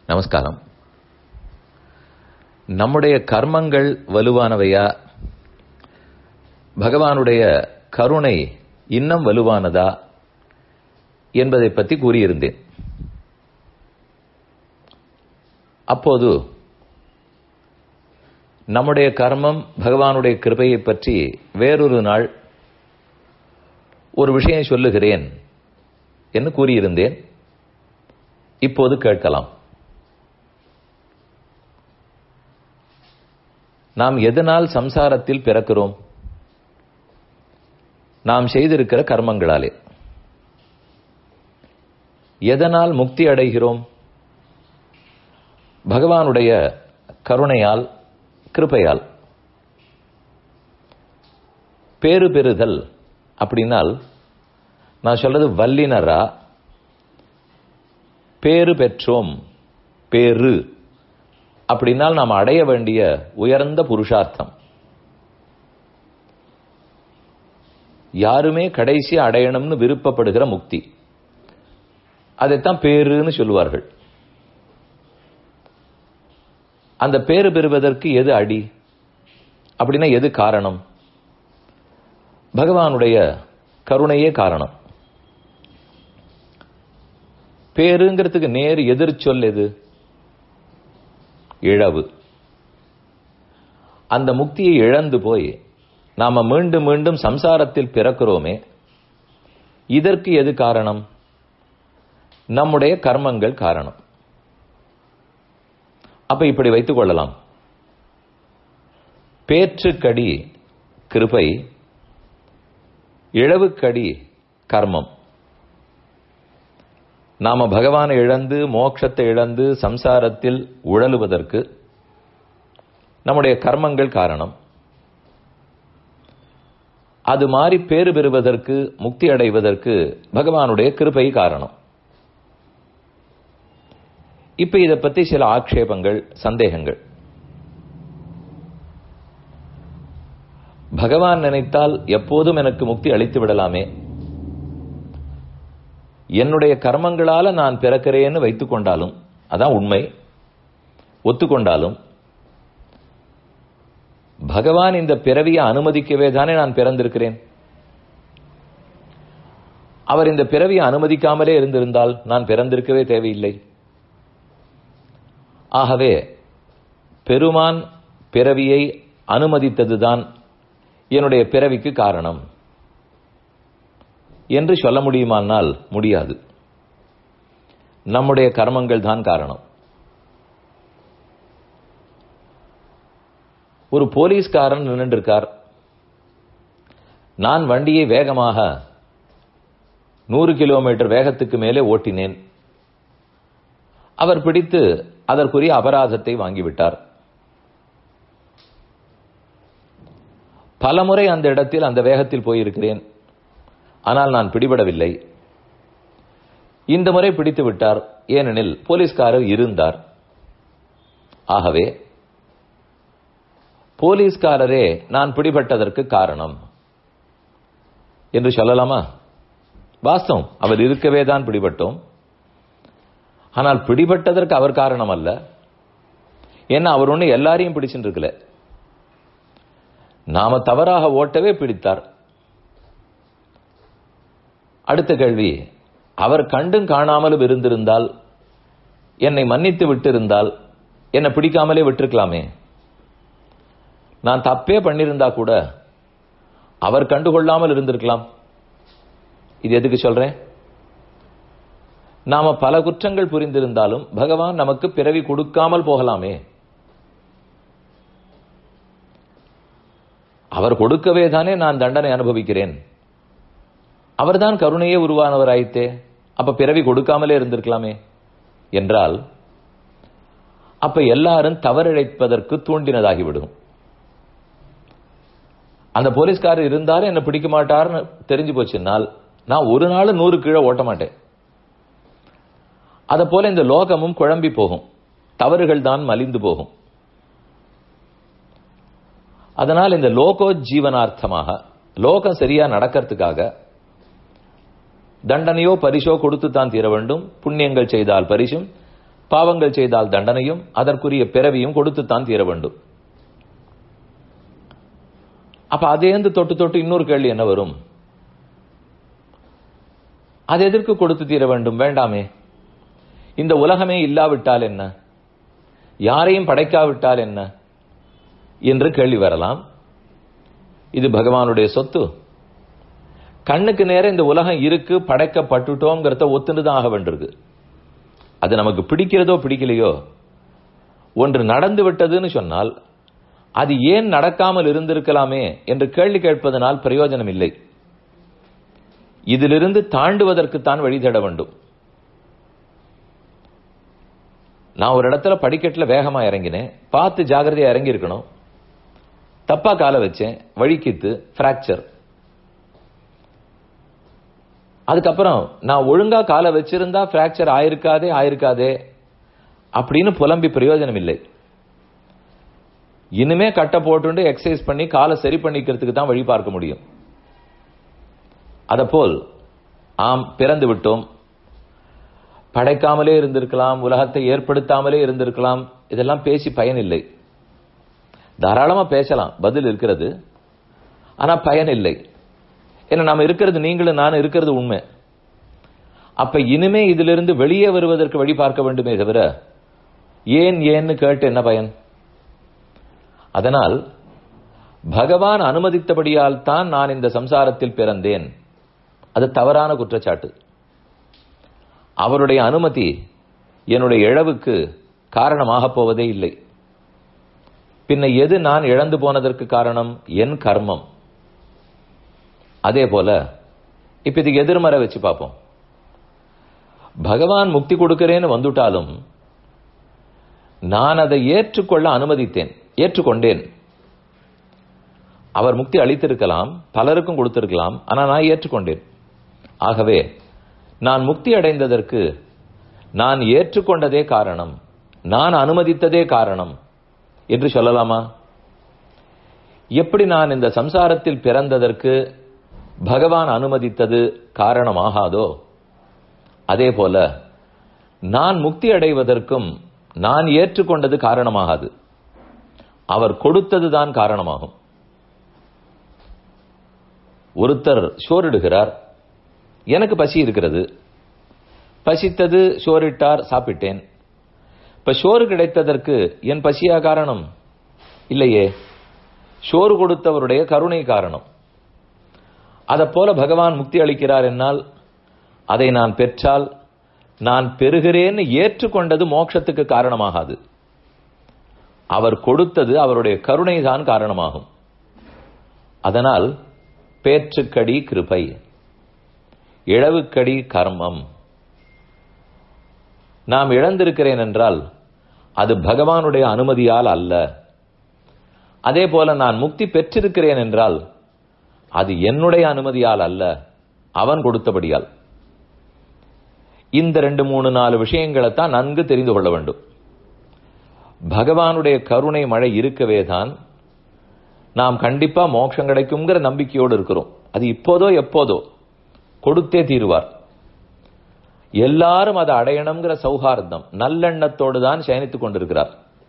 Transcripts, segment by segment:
நமஸ்காரம் நம்முடைய கர்மங்கள் வலுவானவையா பகவானுடைய கருணை இன்னும் வலுவானதா என்பதை பற்றி கூறியிருந்தேன் அப்போது நம்முடைய கர்மம் பகவானுடைய கிருபையை பற்றி வேறொரு நாள் ஒரு விஷயம் சொல்லுகிறேன் என்று கூறியிருந்தேன் இப்போது கேட்கலாம் நாம் எதனால் சம்சாரத்தில் பிறக்கிறோம் நாம் செய்திருக்கிற கர்மங்களாலே எதனால் முக்தி அடைகிறோம் பகவானுடைய கருணையால் கிருப்பையால் பேரு பெறுதல் அப்படின்னால் நான் சொல்றது வல்லினரா பேரு பெற்றோம் பேரு அப்படின்னால் நாம் அடைய வேண்டிய உயர்ந்த புருஷார்த்தம் யாருமே கடைசி அடையணும்னு விருப்பப்படுகிற முக்தி அதைத்தான் பேருன்னு சொல்லுவார்கள் அந்த பேரு பெறுவதற்கு எது அடி அப்படின்னா எது காரணம் பகவானுடைய கருணையே காரணம் பேருங்கிறதுக்கு நேர் எதிர் சொல் எது இழவு அந்த முக்தியை இழந்து போய் நாம மீண்டும் மீண்டும் சம்சாரத்தில் பிறக்கிறோமே இதற்கு எது காரணம் நம்முடைய கர்மங்கள் காரணம் அப்ப இப்படி வைத்துக் கொள்ளலாம் பேற்றுக்கடி கிருபை இழவுக்கடி கர்மம் நாம பகவானை இழந்து மோட்சத்தை இழந்து சம்சாரத்தில் உழலுவதற்கு நம்முடைய கர்மங்கள் காரணம் அது மாறி பேறு பெறுவதற்கு முக்தி அடைவதற்கு பகவானுடைய கிருபை காரணம் இப்ப இதை பத்தி சில ஆக்ஷேபங்கள் சந்தேகங்கள் பகவான் நினைத்தால் எப்போதும் எனக்கு முக்தி அளித்து விடலாமே என்னுடைய கர்மங்களால நான் பிறக்கிறேன்னு வைத்துக் கொண்டாலும் அதான் உண்மை ஒத்துக்கொண்டாலும் பகவான் இந்த பிறவியை அனுமதிக்கவே தானே நான் பிறந்திருக்கிறேன் அவர் இந்த பிறவியை அனுமதிக்காமலே இருந்திருந்தால் நான் பிறந்திருக்கவே தேவையில்லை ஆகவே பெருமான் பிறவியை அனுமதித்ததுதான் என்னுடைய பிறவிக்கு காரணம் என்று சொல்ல முடியுமானால் முடியாது நம்முடைய கர்மங்கள் தான் காரணம் ஒரு போலீஸ்காரன் நின்று இருக்கார் நான் வண்டியை வேகமாக நூறு கிலோமீட்டர் வேகத்துக்கு மேலே ஓட்டினேன் அவர் பிடித்து அதற்குரிய அபராதத்தை வாங்கிவிட்டார் பலமுறை அந்த இடத்தில் அந்த வேகத்தில் போயிருக்கிறேன் ஆனால் நான் பிடிபடவில்லை இந்த முறை பிடித்து விட்டார் ஏனெனில் போலீஸ்காரர் இருந்தார் ஆகவே போலீஸ்காரரே நான் பிடிபட்டதற்கு காரணம் என்று சொல்லலாமா வாஸ்தவம் அவர் இருக்கவே தான் பிடிபட்டோம் ஆனால் பிடிபட்டதற்கு அவர் காரணம் அல்ல ஏன்னா அவர் ஒண்ணு எல்லாரையும் பிடிச்சுட்டு இருக்கல நாம தவறாக ஓட்டவே பிடித்தார் அடுத்த கேள்வி அவர் கண்டும் காணாமலும் இருந்திருந்தால் என்னை மன்னித்து விட்டிருந்தால் என்னை பிடிக்காமலே விட்டிருக்கலாமே நான் தப்பே பண்ணியிருந்தா கூட அவர் கண்டுகொள்ளாமல் இருந்திருக்கலாம் இது எதுக்கு சொல்றேன் நாம பல குற்றங்கள் புரிந்திருந்தாலும் பகவான் நமக்கு பிறவி கொடுக்காமல் போகலாமே அவர் கொடுக்கவே தானே நான் தண்டனை அனுபவிக்கிறேன் அவர்தான் கருணையே உருவானவராயித்தே அப்ப பிறவி கொடுக்காமலே இருந்திருக்கலாமே என்றால் அப்ப எல்லாரும் தவறிழைப்பதற்கு தூண்டினதாகிவிடும் அந்த போலீஸ்காரர் இருந்தாலும் என்ன பிடிக்க மாட்டார்னு தெரிஞ்சு போச்சுன்னால் நான் ஒரு நாள் நூறு கீழே ஓட்ட மாட்டேன் அத போல இந்த லோகமும் குழம்பி போகும் தவறுகள் தான் மலிந்து போகும் அதனால் இந்த லோகோ ஜீவனார்த்தமாக லோகம் சரியா நடக்கிறதுக்காக தண்டனையோ பரிசோ கொடுத்து தான் தீர வேண்டும் புண்ணியங்கள் செய்தால் பரிசும் பாவங்கள் செய்தால் தண்டனையும் அதற்குரிய பிறவியும் கொடுத்துத்தான் தீர வேண்டும் அப்ப அதேந்து தொட்டு தொட்டு இன்னொரு கேள்வி என்ன வரும் அது எதற்கு கொடுத்து தீர வேண்டும் வேண்டாமே இந்த உலகமே இல்லாவிட்டால் என்ன யாரையும் படைக்காவிட்டால் என்ன என்று கேள்வி வரலாம் இது பகவானுடைய சொத்து கண்ணுக்கு நேரம் இந்த உலகம் இருக்கு படைக்கப்பட்டுட்டோங்கிறத ஒத்துண்டுதான் ஆக வேண்டியிருக்கு அது நமக்கு பிடிக்கிறதோ பிடிக்கலையோ ஒன்று நடந்து விட்டதுன்னு சொன்னால் அது ஏன் நடக்காமல் இருந்திருக்கலாமே என்று கேள்வி கேட்பதனால் பிரயோஜனம் இல்லை இதிலிருந்து தாண்டுவதற்குத்தான் வழி தேட வேண்டும் நான் ஒரு இடத்துல படிக்கட்டுல வேகமா இறங்கினேன் பார்த்து ஜாகிரதையா இறங்கி இருக்கணும் தப்பா காலை வச்சேன் வழிக்கித்து பிராக்சர் அதுக்கப்புறம் நான் ஒழுங்கா காலை வச்சிருந்தா பிராக்சர் ஆயிருக்காதே ஆயிருக்காதே அப்படின்னு புலம்பி பிரயோஜனம் இல்லை இனிமே கட்டை போட்டு எக்ஸசைஸ் பண்ணி காலை சரி பண்ணிக்கிறதுக்கு தான் வழி பார்க்க முடியும் அதப்போல் ஆம் பிறந்து விட்டோம் படைக்காமலே இருந்திருக்கலாம் உலகத்தை ஏற்படுத்தாமலே இருந்திருக்கலாம் இதெல்லாம் பேசி பயனில்லை தாராளமா பேசலாம் பதில் இருக்கிறது ஆனா பயன் இல்லை ஏன்னா நாம இருக்கிறது நீங்களும் நானும் இருக்கிறது உண்மை அப்ப இனிமே இதிலிருந்து வெளியே வருவதற்கு வழி பார்க்க வேண்டுமே தவிர ஏன் ஏன்னு கேட்டு என்ன பயன் அதனால் பகவான் அனுமதித்தபடியால் தான் நான் இந்த சம்சாரத்தில் பிறந்தேன் அது தவறான குற்றச்சாட்டு அவருடைய அனுமதி என்னுடைய இழவுக்கு காரணமாக போவதே இல்லை பின்ன எது நான் இழந்து போனதற்கு காரணம் என் கர்மம் அதே போல இப்ப இதுக்கு எதிர்மறை வச்சு பார்ப்போம் பகவான் முக்தி கொடுக்கிறேன்னு வந்துட்டாலும் நான் அதை ஏற்றுக்கொள்ள அனுமதித்தேன் ஏற்றுக்கொண்டேன் அவர் முக்தி அளித்திருக்கலாம் பலருக்கும் கொடுத்திருக்கலாம் ஆனா நான் ஏற்றுக்கொண்டேன் ஆகவே நான் முக்தி அடைந்ததற்கு நான் ஏற்றுக்கொண்டதே காரணம் நான் அனுமதித்ததே காரணம் என்று சொல்லலாமா எப்படி நான் இந்த சம்சாரத்தில் பிறந்ததற்கு பகவான் அனுமதித்தது காரணமாகாதோ அதே போல நான் முக்தி அடைவதற்கும் நான் ஏற்றுக்கொண்டது காரணமாகாது அவர் கொடுத்ததுதான் காரணமாகும் ஒருத்தர் சோறிடுகிறார் எனக்கு பசி இருக்கிறது பசித்தது சோறிட்டார் சாப்பிட்டேன் இப்ப சோறு கிடைத்ததற்கு என் பசியா காரணம் இல்லையே சோறு கொடுத்தவருடைய கருணை காரணம் அதை போல பகவான் முக்தி அளிக்கிறார் என்னால் அதை நான் பெற்றால் நான் பெறுகிறேன்னு ஏற்றுக்கொண்டது மோட்சத்துக்கு காரணமாகாது அவர் கொடுத்தது அவருடைய கருணை தான் காரணமாகும் அதனால் பேற்றுக்கடி கிருபை இழவுக்கடி கர்மம் நாம் இழந்திருக்கிறேன் என்றால் அது பகவானுடைய அனுமதியால் அல்ல அதே போல நான் முக்தி பெற்றிருக்கிறேன் என்றால் அது என்னுடைய அனுமதியால் அல்ல அவன் கொடுத்தபடியால் இந்த ரெண்டு மூணு நாலு விஷயங்களை தான் நன்கு தெரிந்து கொள்ள வேண்டும் பகவானுடைய கருணை மழை இருக்கவே தான் நாம் கண்டிப்பா மோட்சம் கிடைக்குங்கிற நம்பிக்கையோடு இருக்கிறோம் அது இப்போதோ எப்போதோ கொடுத்தே தீருவார் எல்லாரும் அதை அடையணுங்கிற சௌஹார்தம் நல்லெண்ணத்தோடு தான் சயனித்துக் கொண்டிருக்கிறார்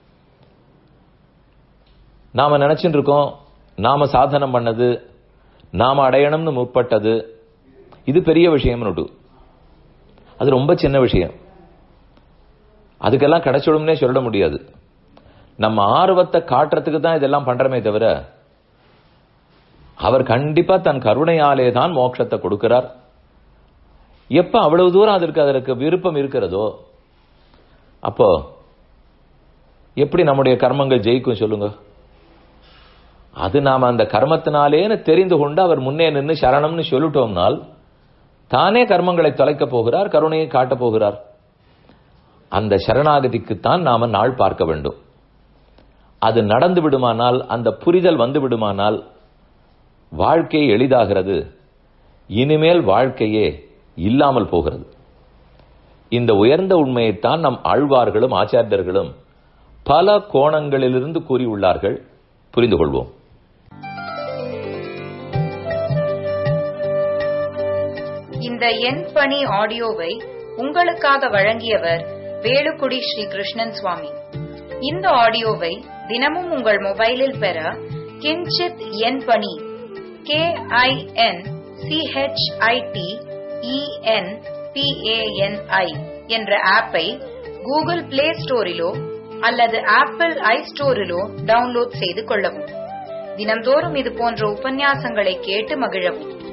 நாம நினைச்சுட்டு இருக்கோம் நாம சாதனம் பண்ணது நாம அடையணும்னு முற்பட்டது இது பெரிய விஷயம்னு அது ரொம்ப சின்ன விஷயம் அதுக்கெல்லாம் கிடைச்சிடும்னே சொல்ல முடியாது நம்ம ஆர்வத்தை காட்டுறதுக்கு தான் இதெல்லாம் பண்றமே தவிர அவர் கண்டிப்பா தன் கருணையாலே தான் மோட்சத்தை கொடுக்கிறார் எப்ப அவ்வளவு தூரம் அதற்கு அதற்கு விருப்பம் இருக்கிறதோ அப்போ எப்படி நம்முடைய கர்மங்கள் ஜெயிக்கும் சொல்லுங்க அது நாம அந்த கர்மத்தினாலேன்னு தெரிந்து கொண்டு அவர் முன்னே நின்று சரணம்னு சொல்லிட்டோம்னால் தானே கர்மங்களை தொலைக்க போகிறார் கருணையை காட்டப் போகிறார் அந்த சரணாகதிக்குத்தான் நாம நாள் பார்க்க வேண்டும் அது நடந்து விடுமானால் அந்த புரிதல் வந்து விடுமானால் வாழ்க்கை எளிதாகிறது இனிமேல் வாழ்க்கையே இல்லாமல் போகிறது இந்த உயர்ந்த உண்மையைத்தான் நம் ஆழ்வார்களும் ஆச்சாரியர்களும் பல கோணங்களிலிருந்து கூறியுள்ளார்கள் புரிந்து கொள்வோம் இந்த எண் பணி ஆடியோவை உங்களுக்காக வழங்கியவர் வேலுக்குடி ஸ்ரீ கிருஷ்ணன் சுவாமி இந்த ஆடியோவை தினமும் உங்கள் மொபைலில் பெற கிஞ்சித் என் பணி கே ஐ என் சிஹெச்ஐடி இஎன் பிஏஎன்ஐ என்ற ஆப்பை கூகுள் பிளே ஸ்டோரிலோ அல்லது ஆப்பிள் ஐ ஸ்டோரிலோ டவுன்லோட் செய்து கொள்ளவும் தினம்தோறும் இது போன்ற உபன்யாசங்களை கேட்டு மகிழவும்